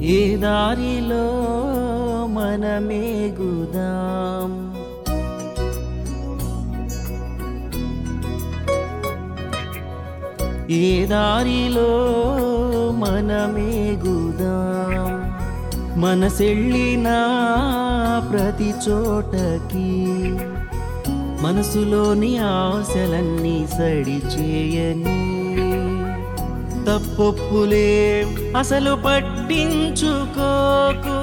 ఏ దారిలో మనమేగుదాం ఏ దారిలో మనమేగుదాం మనసెళ్ళిన ప్రతి చోటకి మనసులోని ఆశలన్నీ సడి చేయని తప్పొప్పులే అసలు పట్టించుకోకు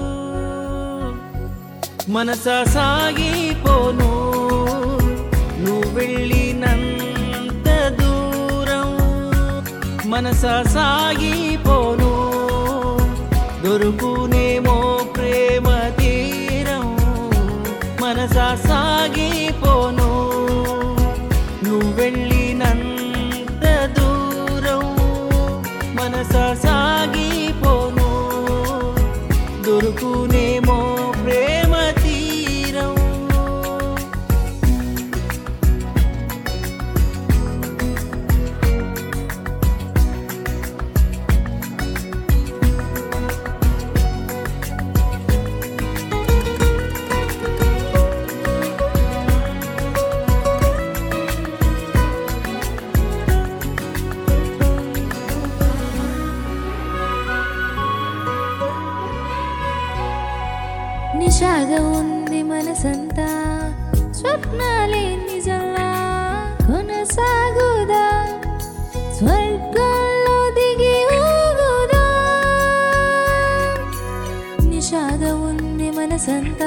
మనస సాగిపోను నువ్వు వెళ్ళినంత దూరం మనస సాగిపోను దొరుకునేమో ప్రేమ తీరం మనస సాగిపోను నువ్వు వెళ్ళినంత దూరం మనస సాగిపోను దొరుకునేమో ప్రేమ తీరం నిషాగా ఉంది మనసంతా స్వప్నాలే నిజంలా కొనసాగుదా స్వర్గంలో దిగి ఊగుదా నిషాగా ఉంది మనసంతా